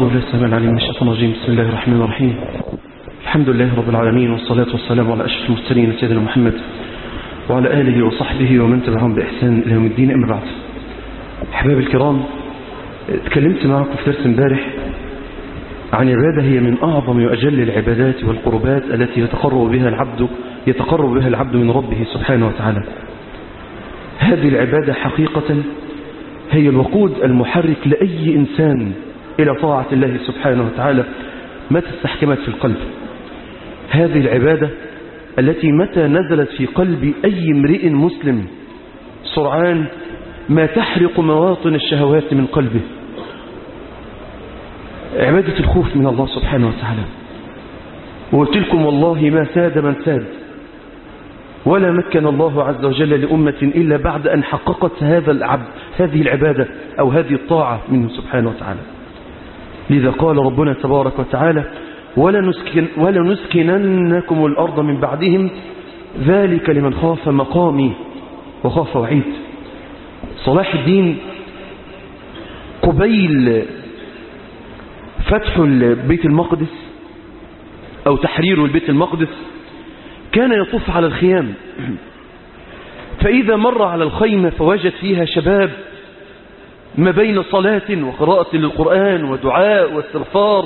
أعوذ بالله السميع العليم من الشيطان الرجيم بسم الله الرحمن الرحيم الحمد لله رب العالمين والصلاة والسلام على أشرف المرسلين سيدنا محمد وعلى آله وصحبه ومن تبعهم بإحسان إلى يوم الدين أما بعد أحباب الكرام تكلمت معكم في درس امبارح عن عبادة هي من أعظم وأجل العبادات والقربات التي يتقرب بها العبد يتقرب بها العبد من ربه سبحانه وتعالى هذه العبادة حقيقة هي الوقود المحرك لأي إنسان إلى طاعة الله سبحانه وتعالى متى استحكمت في القلب هذه العبادة التي متى نزلت في قلب أي امرئ مسلم سرعان ما تحرق مواطن الشهوات من قلبه عبادة الخوف من الله سبحانه وتعالى وقلت لكم والله ما ساد من ساد ولا مكن الله عز وجل لأمة إلا بعد أن حققت هذا العبد هذه العبادة أو هذه الطاعة منه سبحانه وتعالى لذا قال ربنا تبارك وتعالى ولا, نسكن ولا نسكننكم الأرض من بعدهم ذلك لمن خاف مقامي وخاف وعيد صلاح الدين قبيل فتح بيت المقدس أو تحرير البيت المقدس كان يطوف على الخيام فإذا مر على الخيمة فوجد فيها شباب ما بين صلاة وقراءة للقرآن ودعاء واستغفار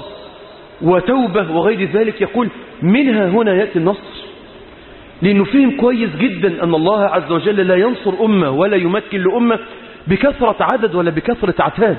وتوبة وغير ذلك يقول منها هنا يأتي النصر لأنه فهم كويس جدا أن الله عز وجل لا ينصر أمة ولا يمكن لأمة بكثرة عدد ولا بكثرة عتاد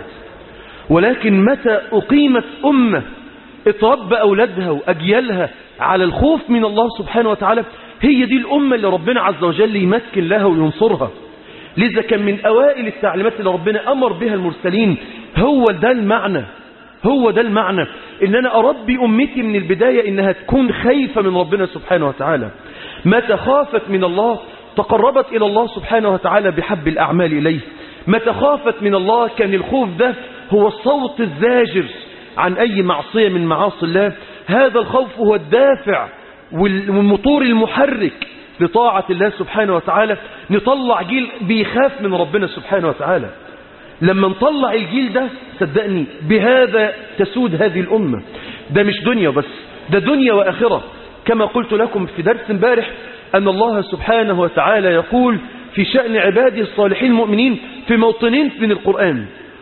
ولكن متى أقيمت أمة اتربى أولادها وأجيالها على الخوف من الله سبحانه وتعالى هي دي الأمة اللي ربنا عز وجل يمكن لها وينصرها لذا كان من أوائل التعليمات اللي ربنا أمر بها المرسلين هو ده المعنى هو ده المعنى إن أنا أربي أمتي من البداية إنها تكون خايفة من ربنا سبحانه وتعالى متى خافت من الله تقربت إلى الله سبحانه وتعالى بحب الأعمال إليه متى خافت من الله كان الخوف ده هو الصوت الزاجر عن أي معصية من معاصي الله هذا الخوف هو الدافع والمطور المحرك لطاعة الله سبحانه وتعالى نطلع جيل بيخاف من ربنا سبحانه وتعالى لما نطلع الجيل ده صدقني بهذا تسود هذه الأمة ده مش دنيا بس ده دنيا وآخرة كما قلت لكم في درس امبارح أن الله سبحانه وتعالى يقول في شأن عباده الصالحين المؤمنين في موطنين من القرآن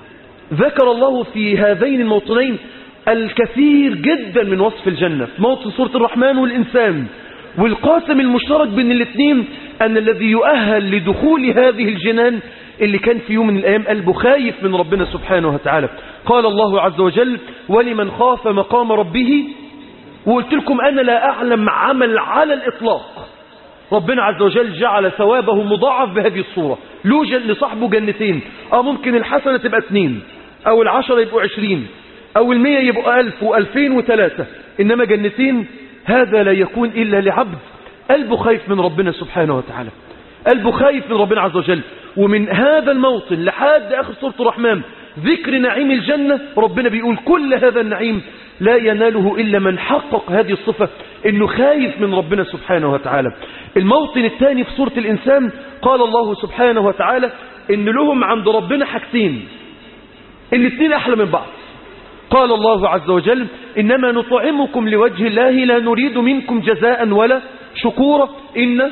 ذكر الله في هذين الموطنين الكثير جدا من وصف الجنة في موطن سورة الرحمن والإنسان والقاسم المشترك بين الاثنين أن الذي يؤهل لدخول هذه الجنان اللي كان في يوم من الأيام قلبه خايف من ربنا سبحانه وتعالى قال الله عز وجل ولمن خاف مقام ربه وقلت لكم أنا لا أعلم عمل على الإطلاق ربنا عز وجل جعل ثوابه مضاعف بهذه الصورة له لصاحبه جنتين اه ممكن الحسنة تبقى اثنين او العشرة يبقوا عشرين او المية يبقوا ألف والفين وثلاثة انما جنتين هذا لا يكون الا لعبد قلبه خايف من ربنا سبحانه وتعالى قلبه خايف من ربنا عز وجل ومن هذا الموطن لحد اخر سورة الرحمن ذكر نعيم الجنة ربنا بيقول كل هذا النعيم لا يناله إلا من حقق هذه الصفة إنه خايف من ربنا سبحانه وتعالى الموطن الثاني في سورة الإنسان قال الله سبحانه وتعالى إن لهم عند ربنا حاجتين الاثنين أحلى من بعض قال الله عز وجل إنما نطعمكم لوجه الله لا نريد منكم جزاء ولا شكورا إن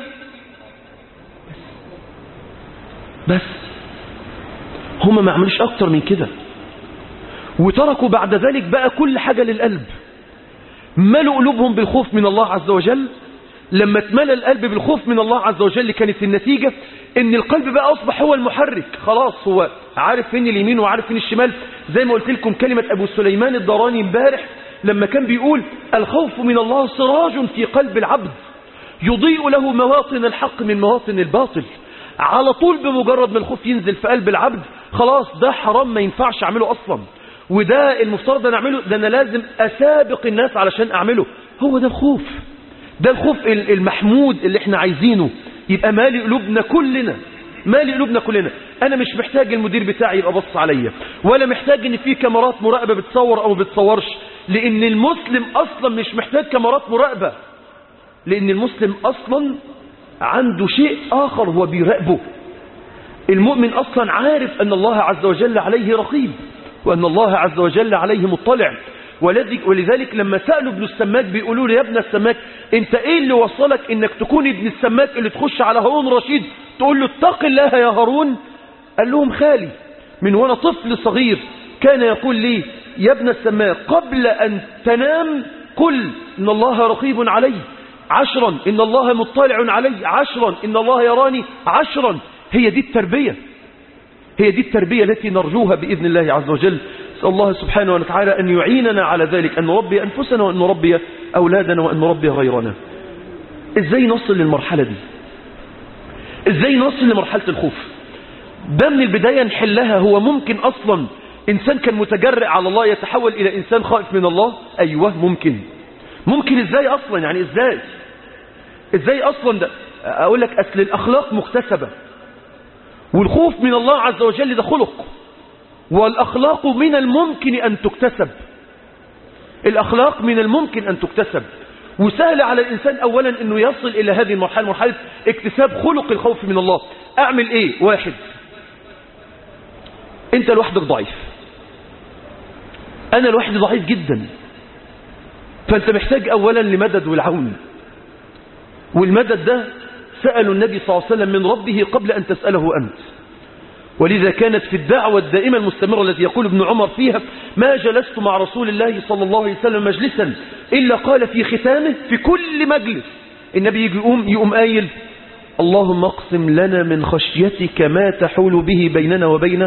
بس هما ما عملوش أكتر من كده وتركوا بعد ذلك بقى كل حاجة للقلب ملوا قلوبهم بالخوف من الله عز وجل لما اتملى القلب بالخوف من الله عز وجل كانت النتيجة ان القلب بقى اصبح هو المحرك خلاص هو عارف فين اليمين وعارف فين الشمال زي ما قلت لكم كلمة ابو سليمان الدراني امبارح لما كان بيقول الخوف من الله سراج في قلب العبد يضيء له مواطن الحق من مواطن الباطل على طول بمجرد ما الخوف ينزل في قلب العبد خلاص ده حرام ما ينفعش اعمله اصلا وده المفترض ان اعمله ده انا لازم اسابق الناس علشان اعمله هو ده الخوف ده الخوف المحمود اللي احنا عايزينه يبقى مالي قلوبنا كلنا مالي قلوبنا كلنا انا مش محتاج المدير بتاعي يبقى بص عليا ولا محتاج ان في كاميرات مراقبه بتصور او ما بتصورش لان المسلم اصلا مش محتاج كاميرات مراقبه لان المسلم اصلا عنده شيء اخر هو بيراقبه المؤمن اصلا عارف ان الله عز وجل عليه رقيب وأن الله عز وجل عليه مطلع ولذلك لما سألوا ابن السماك بيقولوا له يا ابن السماك انت ايه اللي وصلك انك تكون ابن السماك اللي تخش على هارون رشيد تقول له اتق الله يا هارون قال لهم خالي من وانا طفل صغير كان يقول لي يا ابن السماك قبل ان تنام قل ان الله رقيب علي عشرا ان الله مطلع علي عشرا ان الله يراني عشرا هي دي التربية هي دي التربية التي نرجوها بإذن الله عز وجل نسأل الله سبحانه وتعالى أن يعيننا على ذلك أن نربي أنفسنا وأن نربي أولادنا وأن نربي غيرنا إزاي نصل للمرحلة دي إزاي نصل لمرحلة الخوف ده من البداية نحلها هو ممكن أصلا إنسان كان متجرئ على الله يتحول إلى إنسان خائف من الله أيوه ممكن ممكن إزاي أصلا يعني إزاي إزاي أصلا ده أقول لك أصل الأخلاق مكتسبة والخوف من الله عز وجل ده خلق والأخلاق من الممكن أن تكتسب الأخلاق من الممكن أن تكتسب وسهل على الإنسان أولا أنه يصل إلى هذه المرحلة مرحلة اكتساب خلق الخوف من الله أعمل إيه واحد أنت لوحدك ضعيف أنا لوحدي ضعيف جدا فأنت محتاج أولا لمدد والعون والمدد ده سألوا النبي صلى الله عليه وسلم من ربه قبل أن تسأله أنت ولذا كانت في الدعوة الدائمة المستمرة التي يقول ابن عمر فيها ما جلست مع رسول الله صلى الله عليه وسلم مجلسا إلا قال في ختامه في كل مجلس النبي يقوم يقوم قايل اللهم اقسم لنا من خشيتك ما تحول به بيننا وبين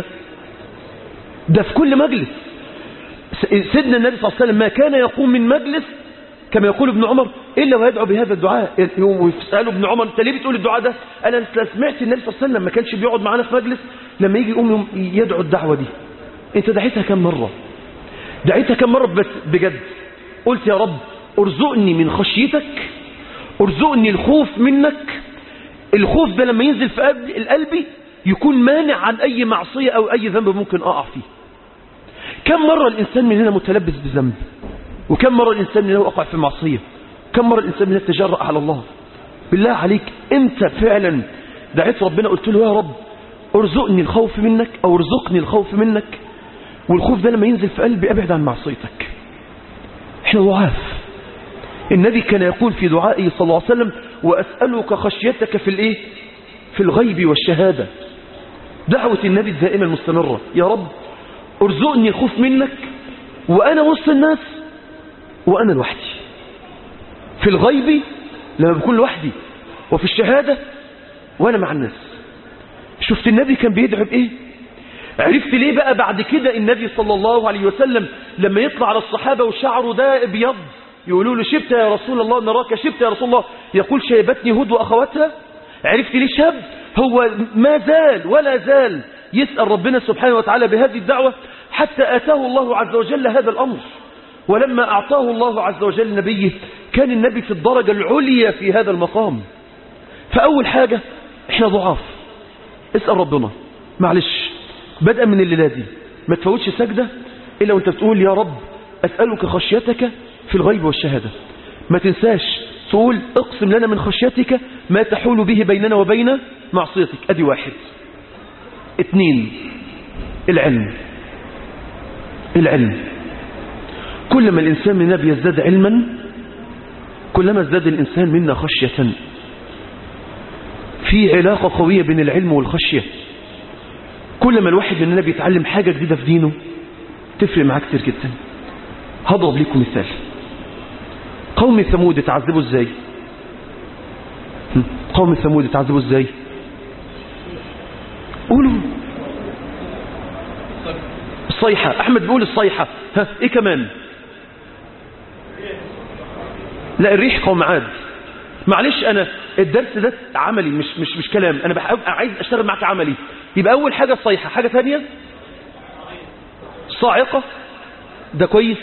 ده في كل مجلس سيدنا النبي صلى الله عليه وسلم ما كان يقوم من مجلس كما يقول ابن عمر إلا ويدعو بهذا الدعاء ويسأله ابن عمر انت ليه بتقول الدعاء ده أنا سمعت النبي صلى الله عليه وسلم ما كانش بيقعد معانا في مجلس لما يجي يقوم يدعو الدعوة دي انت دعيتها كم مرة دعيتها كم مرة بس بجد قلت يا رب ارزقني من خشيتك ارزقني الخوف منك الخوف ده لما ينزل في القلب يكون مانع عن أي معصية أو أي ذنب ممكن أقع فيه كم مرة الإنسان مننا متلبس بذنب وكم مرة الإنسان مننا وقع في معصية كم مرة الإنسان مننا تجرأ على الله بالله عليك انت فعلا دعيت ربنا قلت له يا رب ارزقني الخوف منك او ارزقني الخوف منك والخوف ده لما ينزل في قلبي ابعد عن معصيتك احنا ضعاف النبي كان يقول في دعائه صلى الله عليه وسلم واسألك خشيتك في الايه في الغيب والشهادة دعوة النبي الدائمة المستمرة يا رب ارزقني الخوف منك وانا وسط الناس وانا لوحدي في الغيب لما بكون لوحدي وفي الشهادة وانا مع الناس شفت النبي كان بيدعو بايه عرفت ليه بقى بعد كده النبي صلى الله عليه وسلم لما يطلع على الصحابة وشعره ده ابيض يقولوا له شبت يا رسول الله نراك شبت يا رسول الله يقول شيبتني هود واخواتها عرفت ليه شاب هو ما زال ولا زال يسأل ربنا سبحانه وتعالى بهذه الدعوة حتى آتاه الله عز وجل هذا الأمر ولما أعطاه الله عز وجل نبيه كان النبي في الدرجة العليا في هذا المقام فأول حاجة احنا ضعاف اسأل ربنا معلش بدءا من الليلة دي ما تفوتش سجدة إلا وانت بتقول يا رب أسألك خشيتك في الغيب والشهادة ما تنساش تقول اقسم لنا من خشيتك ما تحول به بيننا وبين معصيتك ادي واحد اتنين العلم العلم كلما الإنسان منا بيزداد علما كلما ازداد الإنسان منا خشية في علاقة قوية بين العلم والخشية كلما الواحد مننا بيتعلم حاجة جديدة في دينه تفرق معاه كتير جدا هضرب لكم مثال قوم ثمود اتعذبوا ازاي قوم ثمود اتعذبوا ازاي قولوا الصيحة احمد بيقول الصيحة ها ايه كمان لا الريح قوم عاد معلش انا الدرس ده عملي مش مش مش كلام انا بحاول عايز اشتغل معاك عملي يبقى اول حاجة الصيحة حاجة ثانية صاعقة ده كويس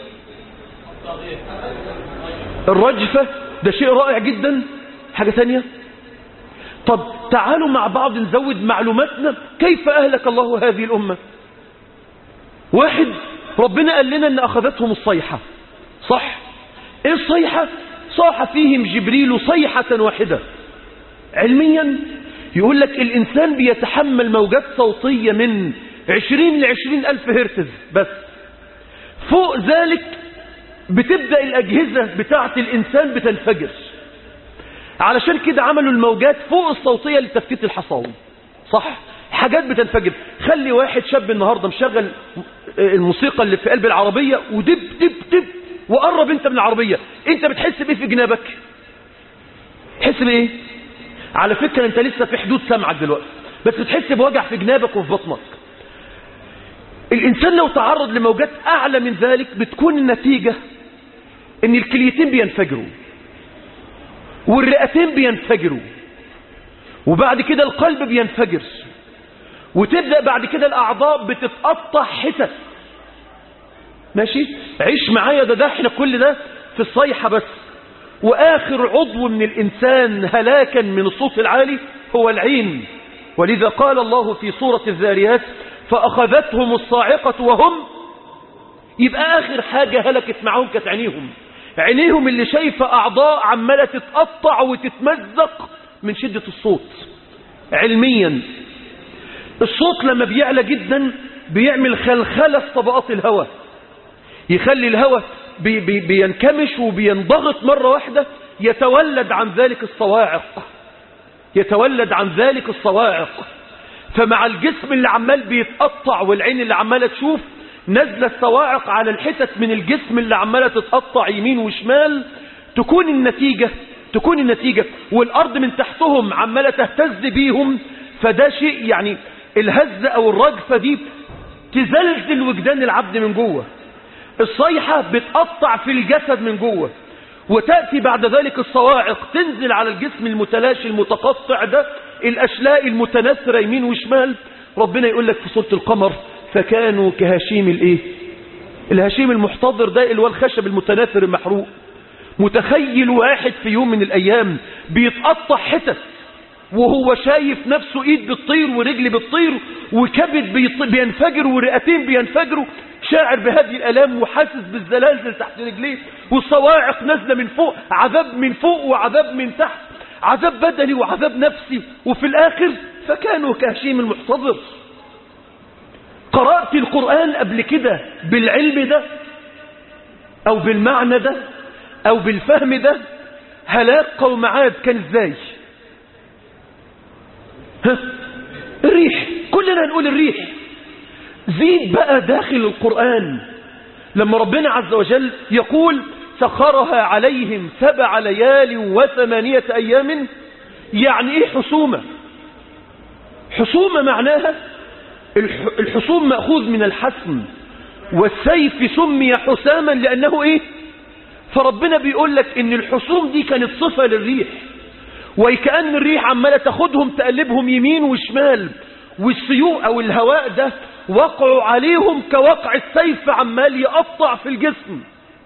الرجفة ده شيء رائع جدا حاجة ثانية طب تعالوا مع بعض نزود معلوماتنا كيف أهلك الله هذه الأمة واحد ربنا قال لنا أن أخذتهم الصيحة صح إيه الصيحة صاح فيهم جبريل صيحة واحدة علميا يقول لك الإنسان بيتحمل موجات صوتية من 20 ل 20 ألف هرتز بس فوق ذلك بتبدأ الأجهزة بتاعة الإنسان بتنفجر علشان كده عملوا الموجات فوق الصوتية لتفتيت الحصاوي صح حاجات بتنفجر خلي واحد شاب النهاردة مشغل الموسيقى اللي في قلب العربية ودب دب دب وقرب انت من العربية انت بتحس بايه في جنابك تحس بايه على فكرة انت لسه في حدود سمعك دلوقتي بس بتحس بوجع في جنابك وفي بطنك الانسان لو تعرض لموجات اعلى من ذلك بتكون النتيجة ان الكليتين بينفجروا والرئتين بينفجروا وبعد كده القلب بينفجر وتبدأ بعد كده الأعضاء بتتقطع حتت ماشي عيش معايا ده ده احنا كل ده في الصيحة بس وآخر عضو من الإنسان هلاكا من الصوت العالي هو العين ولذا قال الله في سورة الذاريات فأخذتهم الصاعقة وهم يبقى آخر حاجة هلكت معهم كانت عينيهم عينيهم اللي شايفة أعضاء عمالة تتقطع وتتمزق من شدة الصوت علميا الصوت لما بيعلى جدا بيعمل خلخلة في طبقات الهواء يخلي الهواء بي بي بينكمش وبينضغط مرة واحدة يتولد عن ذلك الصواعق يتولد عن ذلك الصواعق فمع الجسم اللي عمال بيتقطع والعين اللي عمالة تشوف نزل الصواعق على الحتت من الجسم اللي عمالة تتقطع يمين وشمال تكون النتيجة تكون النتيجة والأرض من تحتهم عمالة تهتز بيهم فده شيء يعني الهزة أو الرجفة دي تزلزل وجدان العبد من جوه الصيحة بتقطع في الجسد من جوه وتأتي بعد ذلك الصواعق تنزل على الجسم المتلاشي المتقطع ده الأشلاء المتناثرة يمين وشمال ربنا يقول لك في سورة القمر فكانوا كهشيم الايه الهشيم المحتضر ده اللي هو الخشب المتناثر المحروق متخيل واحد في يوم من الأيام بيتقطع حتت وهو شايف نفسه ايد بتطير ورجل بتطير وكبد بينفجر ورئتين بينفجروا شاعر بهذه الالام وحاسس بالزلازل تحت رجليه والصواعق نازله من فوق عذاب من فوق وعذاب من تحت عذاب بدني وعذاب نفسي وفي الاخر فكانوا كهشيم المحتضر قرأت القرآن قبل كده بالعلم ده او بالمعنى ده او بالفهم ده هلاك قوم عاد كان ازاي ها الريح كلنا نقول الريح زيد بقى داخل القرآن لما ربنا عز وجل يقول سخرها عليهم سبع ليال وثمانية أيام يعني إيه حسومة حسومة معناها الحسوم مأخوذ من الحسم والسيف سمي حساما لأنه إيه فربنا بيقول لك إن الحسوم دي كانت صفة للريح وكأن الريح عمالة تاخدهم تقلبهم يمين وشمال والسيوف أو الهواء ده وقعوا عليهم كوقع السيف عمال يقطع في الجسم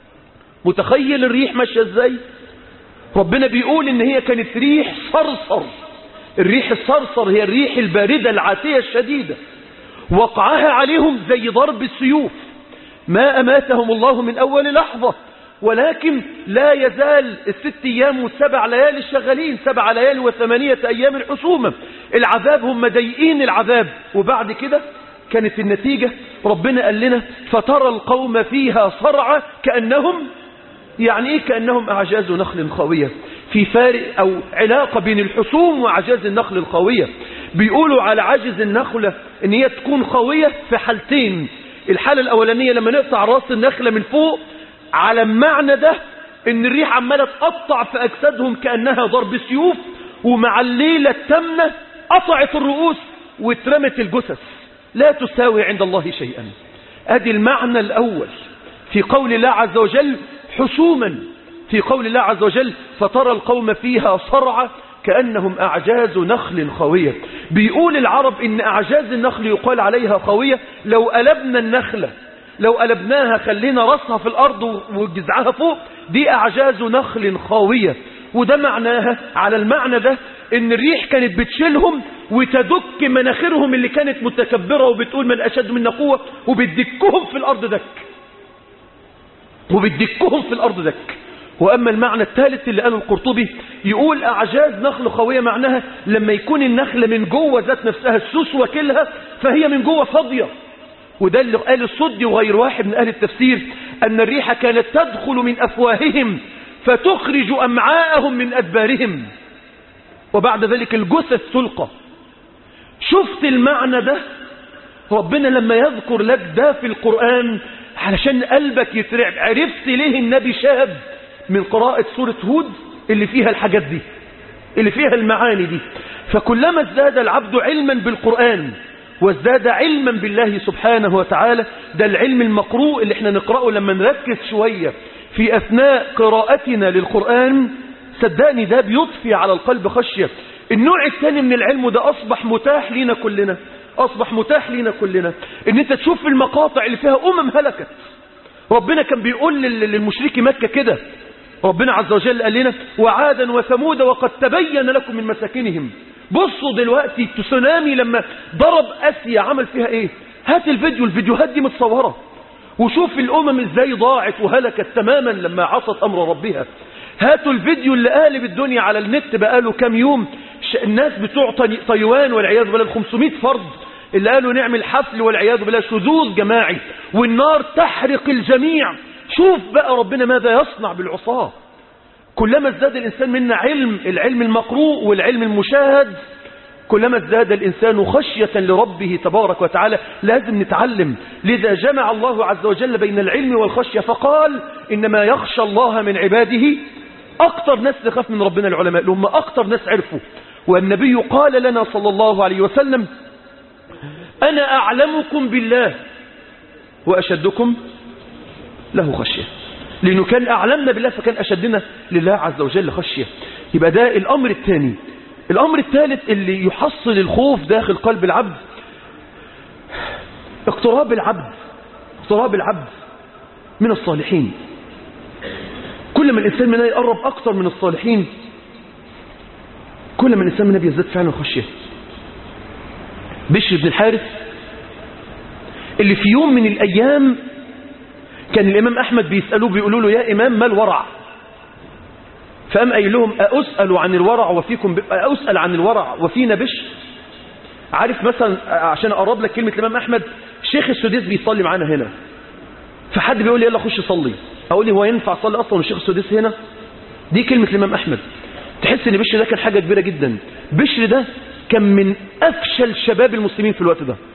متخيل الريح ماشية ازاي ربنا بيقول ان هي كانت ريح صرصر الريح الصرصر هي الريح الباردة العاتية الشديدة وقعها عليهم زي ضرب السيوف ما أماتهم الله من أول لحظة ولكن لا يزال الست أيام والسبع ليالي الشغالين سبع ليالي وثمانية أيام الحسومة العذاب هم ضيقين العذاب وبعد كده كانت النتيجة ربنا قال لنا فترى القوم فيها صرعى كأنهم يعني ايه كأنهم أعجاز نخل خاوية في فارق أو علاقة بين الحسوم وأعجاز النخل الخاوية بيقولوا على عجز النخلة ان هي تكون خاوية في حالتين الحالة الأولانية لما نقطع راس النخلة من فوق على المعنى ده ان الريح عمالة تقطع في أجسادهم كأنها ضرب سيوف ومع الليلة التامنة قطعت الرؤوس واترمت الجثث لا تساوي عند الله شيئا ادي المعنى الأول في قول الله عز وجل حسوما في قول الله عز وجل فترى القوم فيها صرعى كأنهم أعجاز نخل خاوية بيقول العرب إن أعجاز النخل يقال عليها خاوية لو قلبنا النخلة لو قلبناها خلينا راسها في الأرض وجزعها فوق دي أعجاز نخل خاوية وده معناها على المعنى ده ان الريح كانت بتشيلهم وتدك مناخرهم اللي كانت متكبرة وبتقول من أشد منا قوة وبتدكهم في الأرض دك وبتدكهم في الأرض دك وأما المعنى الثالث اللي قاله القرطبي يقول أعجاز نخل خوية معناها لما يكون النخلة من جوه ذات نفسها السوس وكلها فهي من جوه فاضية وده اللي قال الصدي وغير واحد من أهل التفسير أن الريح كانت تدخل من أفواههم فتخرج أمعاءهم من أدبارهم وبعد ذلك الجثث تلقى شفت المعنى ده ربنا لما يذكر لك ده في القرآن علشان قلبك يترعب عرفت ليه النبي شاب من قراءة سورة هود اللي فيها الحاجات دي اللي فيها المعاني دي فكلما ازداد العبد علما بالقرآن وازداد علما بالله سبحانه وتعالى ده العلم المقروء اللي احنا نقرأه لما نركز شوية في أثناء قراءتنا للقرآن صدقني ده بيضفي على القلب خشية النوع الثاني من العلم ده أصبح متاح لينا كلنا أصبح متاح لينا كلنا ان انت تشوف المقاطع اللي فيها أمم هلكت ربنا كان بيقول للمشرك مكة كده ربنا عز وجل قال لنا وعادا وثمود وقد تبين لكم من مساكنهم بصوا دلوقتي تسونامي لما ضرب اسيا عمل فيها ايه هات الفيديو الفيديوهات دي متصورة وشوف الامم ازاي ضاعت وهلكت تماما لما عصت امر ربها هاتوا الفيديو اللي قالب الدنيا على النت بقاله كام يوم الناس بتوع طيوان والعياذ بالله 500 فرد اللي قالوا نعمل حفل والعياذ بالله شذوذ جماعي والنار تحرق الجميع شوف بقى ربنا ماذا يصنع بالعصاة كلما ازداد الإنسان منا علم العلم المقروء والعلم المشاهد كلما ازداد الإنسان خشية لربه تبارك وتعالى لازم نتعلم لذا جمع الله عز وجل بين العلم والخشية فقال إنما يخشى الله من عباده أكتر ناس تخاف من ربنا العلماء لهم أكتر ناس عرفوا والنبي قال لنا صلى الله عليه وسلم أنا أعلمكم بالله وأشدكم له خشية لأنه كان أعلمنا بالله فكان أشدنا لله عز وجل خشية يبقى ده الأمر الثاني الأمر الثالث اللي يحصل الخوف داخل قلب العبد اقتراب العبد اقتراب العبد من الصالحين كل ما الإنسان منا يقرب أكثر من الصالحين كل ما الإنسان منا بيزداد فعلا خشية بشر بن الحارث اللي في يوم من الأيام كان الإمام أحمد بيسألوه بيقولوا له يا إمام ما الورع فقام قايل لهم أسأل عن الورع وفيكم ب... أسأل عن الورع وفينا بشر عارف مثلا عشان أقرب لك كلمة الإمام أحمد شيخ السديس بيصلي معانا هنا فحد بيقول لي يلا خش صلي أقول لي هو ينفع أصلي أصلا والشيخ السديس هنا دي كلمة الإمام أحمد تحس ان بشر ده كان حاجة كبيرة جدا بشر ده كان من أفشل شباب المسلمين في الوقت ده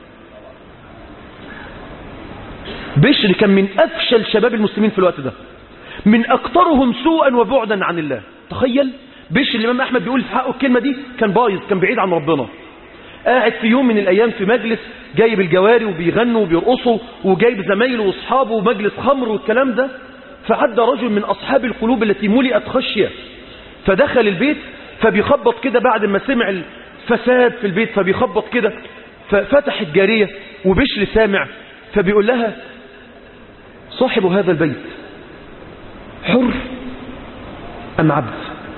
بشر كان من أفشل شباب المسلمين في الوقت ده من أكثرهم سوءا وبعدا عن الله تخيل بشر الإمام أحمد بيقول في حقه الكلمة دي كان بايظ كان بعيد عن ربنا قاعد في يوم من الأيام في مجلس جايب الجواري وبيغنوا وبيرقصوا وجايب زمايله واصحابه ومجلس خمر والكلام ده فعدى رجل من أصحاب القلوب التي ملئت خشية فدخل البيت فبيخبط كده بعد ما سمع الفساد في البيت فبيخبط كده ففتح الجارية وبشر سامع فبيقول لها صاحب هذا البيت حر أم عبد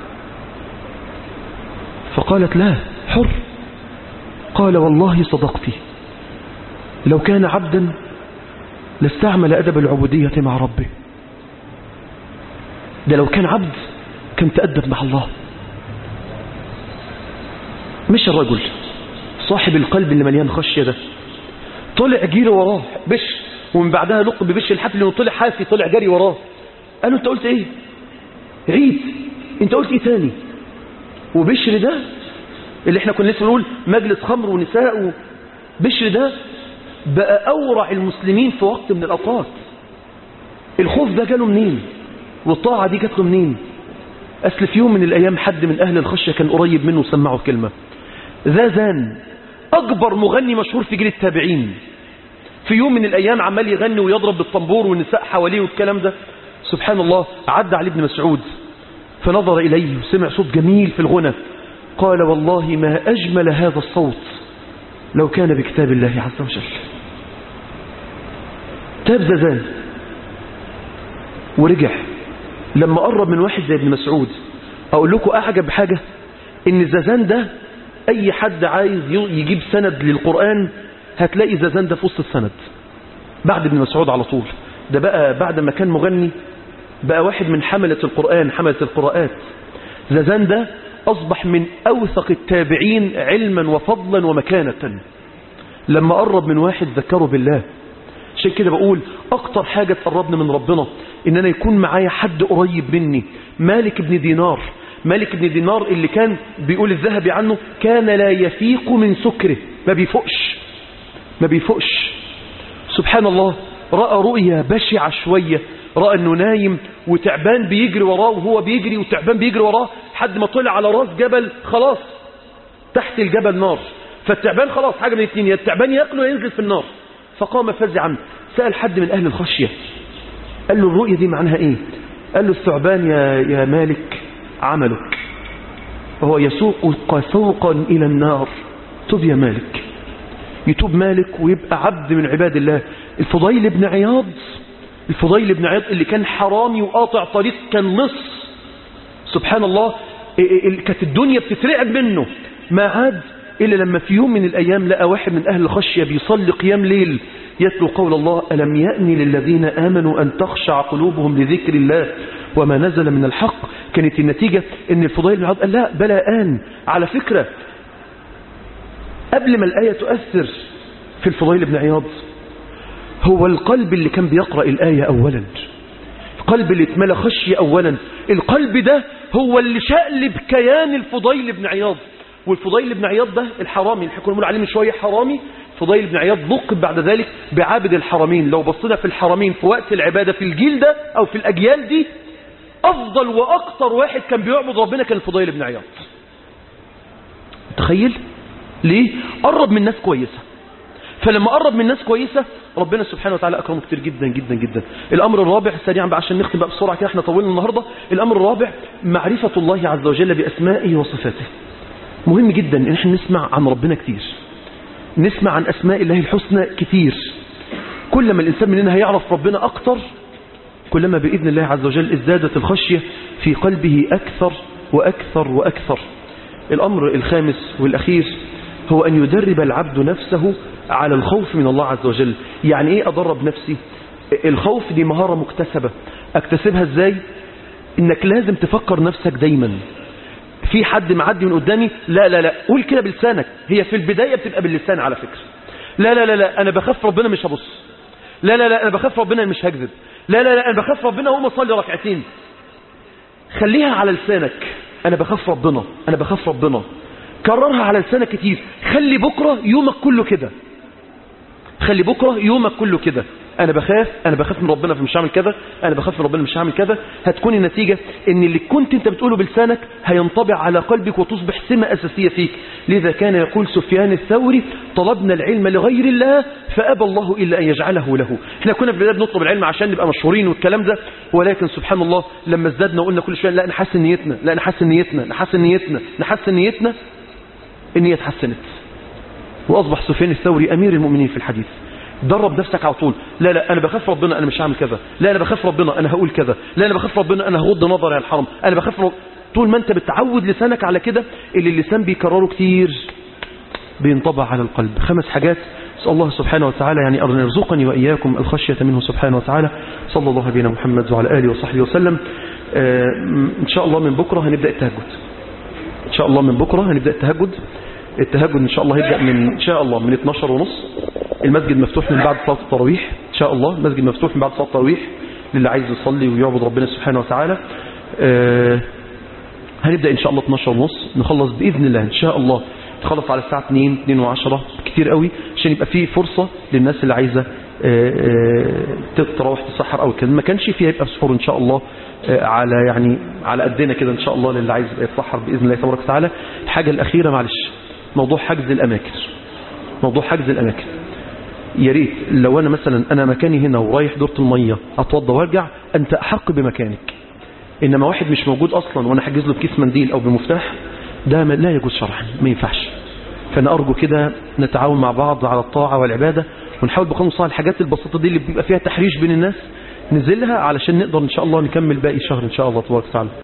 فقالت لا حر قال والله صدقتي لو كان عبدا لاستعمل أدب العبودية مع ربه ده لو كان عبد كان تأدب مع الله مش الرجل صاحب القلب اللي مليان خشية ده طلع جيري وراه بش ومن بعدها لقب ببش الحفل انه طلع حافي طلع جري وراه قالوا انت قلت ايه عيد انت قلت ايه تاني وبشر ده اللي احنا كنا لسه بنقول مجلس خمر ونساء و... بشر ده بقى اورع المسلمين في وقت من الاوقات الخوف ده جاله منين والطاعة دي جات له منين أصل في يوم من الأيام حد من أهل الخشية كان قريب منه وسمعه كلمة ذا زان أكبر مغني مشهور في جيل التابعين في يوم من الأيام عمال يغني ويضرب بالطنبور والنساء حواليه والكلام ده سبحان الله عدى علي بن مسعود فنظر إليه وسمع صوت جميل في الغنى قال والله ما أجمل هذا الصوت لو كان بكتاب الله عز وجل تاب زازان ورجع لما قرب من واحد زي ابن مسعود اقول لكم اعجب حاجة ان زازان ده اي حد عايز يجيب سند للقرآن هتلاقي زازان ده في وسط السند بعد ابن مسعود على طول ده بقى بعد ما كان مغني بقى واحد من حملة القرآن حملة القراءات زازان ده أصبح من أوثق التابعين علما وفضلا ومكانة لما قرب من واحد ذكره بالله عشان كده بقول أكتر حاجة تقربنا من ربنا إن أنا يكون معايا حد قريب مني مالك بن دينار مالك بن دينار اللي كان بيقول الذهبي عنه كان لا يفيق من سكره ما بيفقش ما بيفقش سبحان الله رأى رؤيا بشعة شوية رأى أنه نايم وتعبان بيجري وراه وهو بيجري وتعبان بيجري وراه حد ما طلع على راس جبل خلاص تحت الجبل نار فالتعبان خلاص حاجة من الاثنين يا التعبان يأكله ينزل في النار فقام فزعا سأل حد من أهل الخشية قال له الرؤية دي معناها ايه قال له الثعبان يا, يا مالك عملك وهو يسوقك سوقا إلى النار تب يا مالك يتوب مالك ويبقى عبد من عباد الله الفضيل بن عياض الفضيل بن عياض اللي كان حرامي وقاطع طريق كان لص سبحان الله كانت الدنيا بتترعب منه ما عاد إلا لما في يوم من الأيام لقى واحد من أهل الخشية بيصلي قيام ليل يتلو قول الله ألم يأني للذين آمنوا أن تخشع قلوبهم لذكر الله وما نزل من الحق كانت النتيجة أن الفضيل بن عياض قال لا بلا آن على فكرة قبل ما الآية تؤثر في الفضيل بن عياض هو القلب اللي كان بيقرأ الآية أولا القلب اللي اتملى خشية أولا القلب ده هو اللي شقلب كيان الفضيل بن عياض والفضيل بن عياض ده الحرامي اللي كنا بنقول عليه من شوية حرامي فضيل بن عياض لقب بعد ذلك بعابد الحرمين لو بصينا في الحرمين في وقت العبادة في الجيل ده أو في الأجيال دي أفضل وأكثر واحد كان بيعبد ربنا كان الفضيل بن عياض تخيل ليه قرب من ناس كويسة فلما قرب من ناس كويسة ربنا سبحانه وتعالى أكرمه كتير جدا جدا جدا الأمر الرابع سريعا بقى عشان نختم بقى بسرعة كده احنا طولنا النهاردة الأمر الرابع معرفة الله عز وجل بأسمائه وصفاته مهم جدا ان احنا نسمع عن ربنا كتير نسمع عن أسماء الله الحسنى كتير كلما الإنسان مننا هيعرف ربنا أكتر كلما بإذن الله عز وجل ازدادت الخشية في قلبه أكثر وأكثر وأكثر الأمر الخامس والأخير هو أن يدرب العبد نفسه على الخوف من الله عز وجل يعني إيه أدرب نفسي الخوف دي مهارة مكتسبة أكتسبها إزاي إنك لازم تفكر نفسك دايما في حد معدي من قدامي لا لا لا قول كده بلسانك هي في البداية بتبقى باللسان على فكرة لا لا لا لا أنا بخاف ربنا مش هبص لا لا لا أنا بخاف ربنا مش هكذب لا لا لا أنا بخاف ربنا وهم أصلي ركعتين خليها على لسانك أنا بخاف ربنا أنا بخاف ربنا كررها على لسانك كتير خلي بكرة يومك كله كده خلي بكرة يومك كله كده انا بخاف انا بخاف من ربنا فمش هعمل كذا انا بخاف من ربنا مش هعمل كذا هتكون النتيجة ان اللي كنت انت بتقوله بلسانك هينطبع على قلبك وتصبح سمة اساسية فيك لذا كان يقول سفيان الثوري طلبنا العلم لغير الله فابى الله الا ان يجعله له احنا كنا في البدايه بنطلب العلم عشان نبقى مشهورين والكلام ده ولكن سبحان الله لما ازدادنا وقلنا كل شويه لا نحسن نيتنا لا نحسن نيتنا نحسن نيتنا نحسن نيتنا النية اتحسنت واصبح سفيان الثوري امير المؤمنين في الحديث درب نفسك على طول لا لا انا بخاف ربنا انا مش هعمل كذا لا انا بخاف ربنا انا هقول كذا لا انا بخاف ربنا انا هغض نظري عن الحرام انا بخاف رب... طول ما انت بتعود لسانك على كده اللي اللسان بيكرره كتير بينطبع على القلب خمس حاجات اسال الله سبحانه وتعالى يعني ان يرزقني واياكم الخشيه منه سبحانه وتعالى صلى الله على محمد وعلى اله وصحبه وسلم آه ان شاء الله من بكره هنبدا التهجد ان شاء الله من بكره هنبدا التهجد التهجد ان شاء الله هيبدا من ان شاء الله من 12 ونص المسجد مفتوح من بعد صلاه التراويح ان شاء الله المسجد مفتوح من بعد صلاه التراويح للي عايز يصلي ويعبد ربنا سبحانه وتعالى آه هنبدا ان شاء الله 12 ونص نخلص باذن الله ان شاء الله نخلص على الساعه 2 2 و10 كتير قوي عشان يبقى في فرصه للناس اللي عايزه تروح تسحر او كده ما كانش فيها يبقى سحور ان شاء الله على يعني على قدنا كده ان شاء الله للي عايز يتسحر باذن الله تبارك وتعالى الحاجه الاخيره معلش موضوع حجز الاماكن موضوع حجز الاماكن يا ريت لو انا مثلا انا مكاني هنا ورايح دورة المية اتوضى وارجع انت احق بمكانك انما واحد مش موجود اصلا وانا حجز له بكيس منديل او بمفتاح ده لا يجوز شرعا ما ينفعش فانا ارجو كده نتعاون مع بعض على الطاعة والعبادة ونحاول بقانون صالح الحاجات البسيطة دي اللي بيبقى فيها تحريش بين الناس نزلها علشان نقدر ان شاء الله نكمل باقي الشهر ان شاء الله تبارك وتعالى